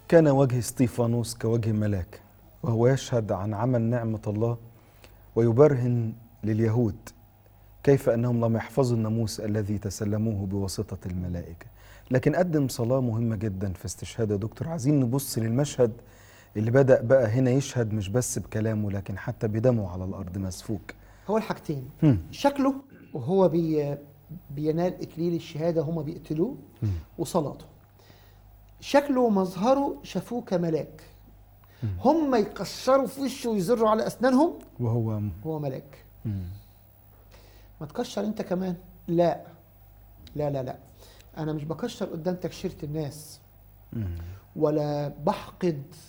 كان وجه استيفانوس كوجه ملاك وهو يشهد عن عمل نعمة الله ويبرهن لليهود كيف أنهم لم يحفظوا الناموس الذي تسلموه بواسطة الملائكة لكن قدم صلاة مهمة جدا في استشهاد يا دكتور عايزين نبص للمشهد اللي بدأ بقى هنا يشهد مش بس بكلامه لكن حتى بدمه على الأرض مسفوك هو الحاجتين هم. شكله وهو بي بينال اكليل الشهاده هما بيقتلوه وصلاته شكله ومظهره شافوه كملاك هم يكسروا في وشه ويزروا على اسنانهم وهو هو ملاك مم. ما تكشر انت كمان لا لا لا لا انا مش بكشر قدام تكشيره الناس مم. ولا بحقد